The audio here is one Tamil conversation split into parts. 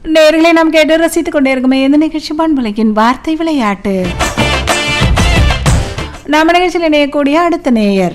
நேர்களை நாம் கேட்டு ரசித்துக் கொண்டிருக்குமே இந்த நிகழ்ச்சி பண்பலையின் வார்த்தை விளையாட்டு நம்ம நிகழ்ச்சியில் இணையக்கூடிய அடுத்த நேயர்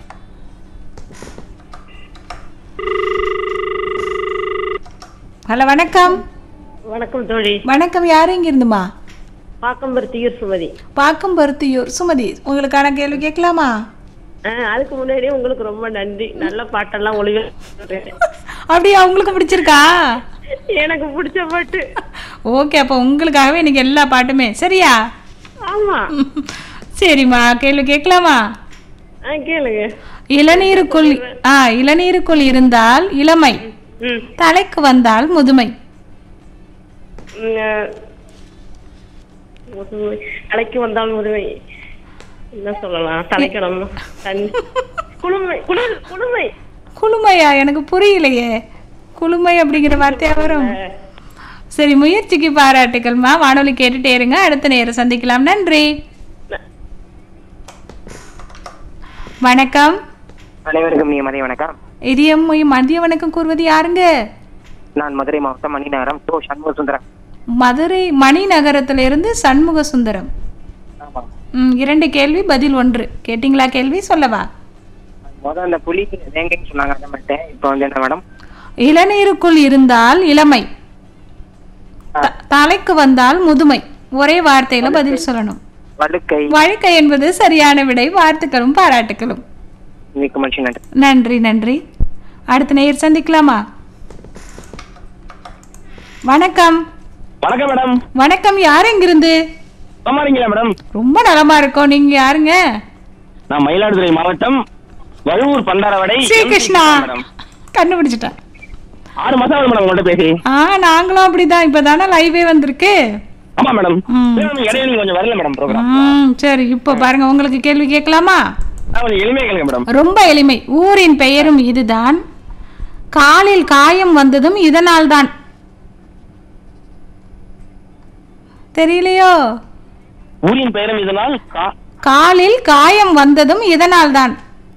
ஹலோ வணக்கம் வணக்கம் தோழி வணக்கம் யார் இங்க இருந்துமா பாக்கம்பருத்தியூர் சுமதி பாக்கம் பருத்தியூர் சுமதி உங்களுக்கான கேள்வி கேட்கலாமா ஆ, அதுக்கு முன்னாடியே உங்களுக்கு ரொம்ப நன்றி நல்ல பாட்டெல்லாம் ஒளிவு அப்படியா உங்களுக்கு பிடிச்சிருக்கா எனக்கு பிடிச்ச பாட்டு ஓகே அப்போ உங்களுக்காகவே இன்னைக்கு எல்லா பாட்டுமே சரியா ஆமா சரிம்மா கேள்வி கேட்கலாமா ஆ கேளுங்க இளநீருக்குள் ஆ இளநீருக்குள் இருந்தால் இளமை ம் தலைக்கு வந்தால் முதுமை ம், ஆ. முதுமை தலைக்கு வந்தால் முதுமை என்ன சொல்லலாம் தலைக்கடம் தண்ணி குளுமை குளிர் குளுமை குளுமையா எனக்கு புரியலையே குளுமை அப்படிங்கிற வார்த்தையா வரும் சரி முயற்சிக்கு பாராட்டுக்கள்மா வானொலி கேட்டுட்டே இருங்க அடுத்த நேரம் சந்திக்கலாம் நன்றி வணக்கம் அனைவருக்கும் நீ மதிய வணக்கம் இதயம் மதிய வணக்கம் கூறுவது யாருங்க நான் மதுரை மாவட்டம் மணிநகரம் தோ சண்முக சுந்தரம் மதுரை மணிநகரத்திலிருந்து சண்முக சுந்தரம் ம், இரண்டு கேள்வி பதில் ஒன்று கேட்டிங்களா கேள்வி சொல்லவா முதல் அந்த புலி வேங்கைன்னு சொன்னாங்க அதை மட்டும் இப்போ வந்து என்ன மேடம் இளநீருக்குள் இருந்தால் இளமை த- தலைக்கு வந்தால் முதுமை ஒரே வார்த்தையில பதில் சொல்லணும் வழுக்கை வழக்கை என்பது சரியான விடை வாழ்த்துக்களும் பாராட்டுக்களும் மிக்க மனுஷன் நன்றி நன்றி நன்றி அடுத்த நேயர் சந்திக்கலாமா வணக்கம் வணக்கம் மேடம் வணக்கம் யார் எங்கிருந்து சமாளிங்களா மேடம் ரொம்ப நலமா இருக்கோம் நீங்க யாருங்க நான் மயிலாடுதுறை மாவட்டம் வழுவூர் பண்டாரவடை ஸ்ரீகிருஷ்ணா மேடம் கண்டுபிடிச்சிட்டேன் ஆறு மாசம் ஆகுது மேடம் உங்கள்ட்ட பேசி ஆ நாங்களும் அப்படிதான் இப்பதானே லைவே வந்திருக்கு ஆமா மேடம் ம். மேடம், இடையில கொஞ்சம் வரல மேடம் ப்ரோக்ராம் ம் சரி இப்போ பாருங்க உங்களுக்கு கேள்வி கேட்கலாமா கொஞ்சம் எளிமையா கேளுங்க மேடம் ரொம்ப எளிமை ஊரின் பெயரும் இதுதான் காலில் காயம் வந்ததும் இதனால் தான் தெரியலையோ ஊரின் பெயரும் இதனால் கா- காலில் காயம் வந்ததும் இதனால் தான்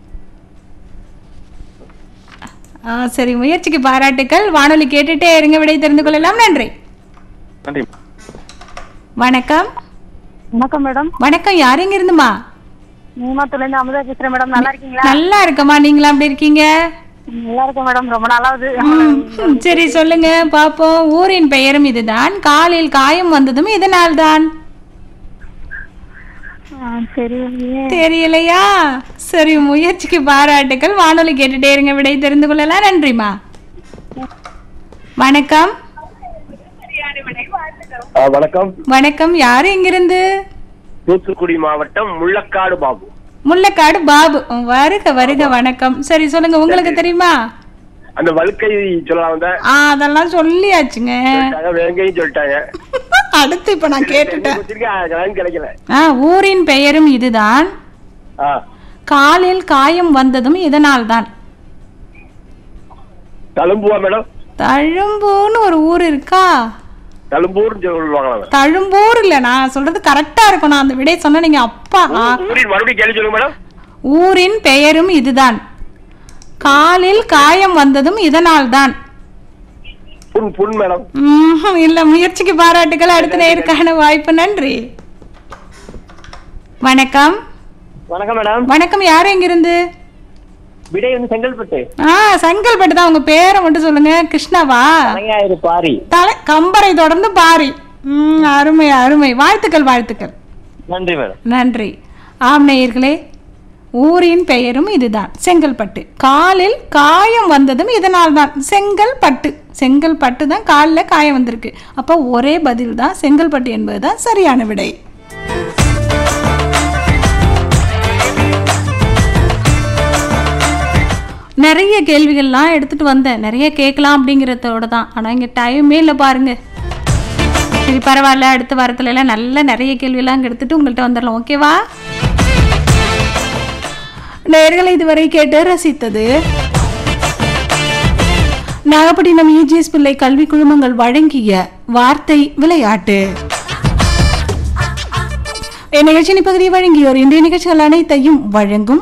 ஆ சரி முயற்சிக்கு பாராட்டுக்கள் வானொலி கேட்டுட்டே இருங்க விடை தெரிந்து கொள்ளலாம் நன்றி நன்றி வணக்கம் வணக்கம் மேடம் வணக்கம் யார் எங்க இருந்துமா மூணாத்துல இருந்து அமுதா பேசுறேன் மேடம் நல்லா இருக்கீங்களா நல்லா இருக்கமா நீங்களா எப்படி இருக்கீங்க நல்லா இருக்கேன் மேடம் ரொம்ப நாளாவது ம், சரி சொல்லுங்க பாப்போம் ஊரின் பெயரும் இதுதான் காலில் காயம் வந்ததும் இதனால் தான் சரி தெரியலையா சரி முயற்சிக்கு பாராட்டுக்கள் வானொலி கேட்டுட்டே இருங்க விடை தெரிந்து கொள்ளலாம் நன்றிமா வணக்கம் வணக்கம் வணக்கம் யாரு எங்கிருந்து தூத்துக்குடி மாவட்டம் முள்ளக்காடு பாபு முள்ளக்காடு பாபு வருக வருக வணக்கம் சரி சொல்லுங்க உங்களுக்கு தெரியுமா அந்த வழுக்கை சொல்லலாம் வந்த ஆ அதெல்லாம் சொல்லியாச்சுங்க வேங்கையும் சொல்லிட்டாங்க அடுத்து இப்ப நான் கேட்டுட்டேன் கிடைக்கல ஆ ஊரின் பெயரும் இதுதான் ஆ காலில் காயம் வந்ததும் இதனால் தான் தழும்புவா மேடம் தழும்பூன்னு ஒரு ஊர் இருக்கா தழும்பூர்னு சொல்லுவாங்களா தழும்பூர் இல்ல நான் சொல்றது கரெக்டா இருக்கும் நான் அந்த விடை சொன்ன நீங்க அப்பா ஆ, ஊரின் மறுபடியும் கேள்வி சொல்லுங்க மேடம் ஊரின் பெயரும் இதுதான் காலில் காயம் வந்ததும் இதனால் தான் புண் புண் மேடம் ம்ஹும், இல்ல முயற்சிக்கு பாராட்டுகள் அடுத்த நேருக்கான வாய்ப்பு நன்றி வணக்கம் வணக்கம் மேடம் வணக்கம் யார் எங்கிருந்து விடை வந்து செங்கல்பட்டு ஆ செங்கல்பட்டு தான் உங்க பேரை மட்டும் சொல்லுங்க கிருஷ்ணாவா தலைஞாயிறு பாரி தலை கம்பரை தொடர்ந்து பாரி ம் அருமை அருமை வாழ்த்துக்கள் வாழ்த்துக்கள் நன்றி மேடம் நன்றி ஆம் நேயர்களே ஊரின் பெயரும் இதுதான் செங்கல்பட்டு காலில் காயம் வந்ததும் இதனால் தான் செங்கல்பட்டு செங்கல்பட்டு தான் காலில் காயம் வந்திருக்கு அப்போ ஒரே பதில் தான் செங்கல்பட்டு என்பது தான் சரியான விடை நிறைய கேள்விகள்லாம் எடுத்துட்டு வந்தேன் நிறைய கேட்கலாம் அப்படிங்கிறதோட தான் ஆனால் இங்கே டைமே இல்லை பாருங்க சரி பரவாயில்ல அடுத்த வாரத்துல எல்லாம் நல்ல நிறைய கேள்வியெல்லாம் இங்கே எடுத்துட்டு உங்கள்கிட்ட வந்துடலாம் ஓகேவா நேர்களை இதுவரை கேட்டு ரசித்தது நாகப்பட்டினம் இஜிஎஸ் பிள்ளை கல்வி குழுமங்கள் வழங்கிய வார்த்தை விளையாட்டு இந்நிகழ்ச்சியின் பகுதியை வழங்கியோர் இன்றைய நிகழ்ச்சிகள் அனைத்தையும் வழங்கும்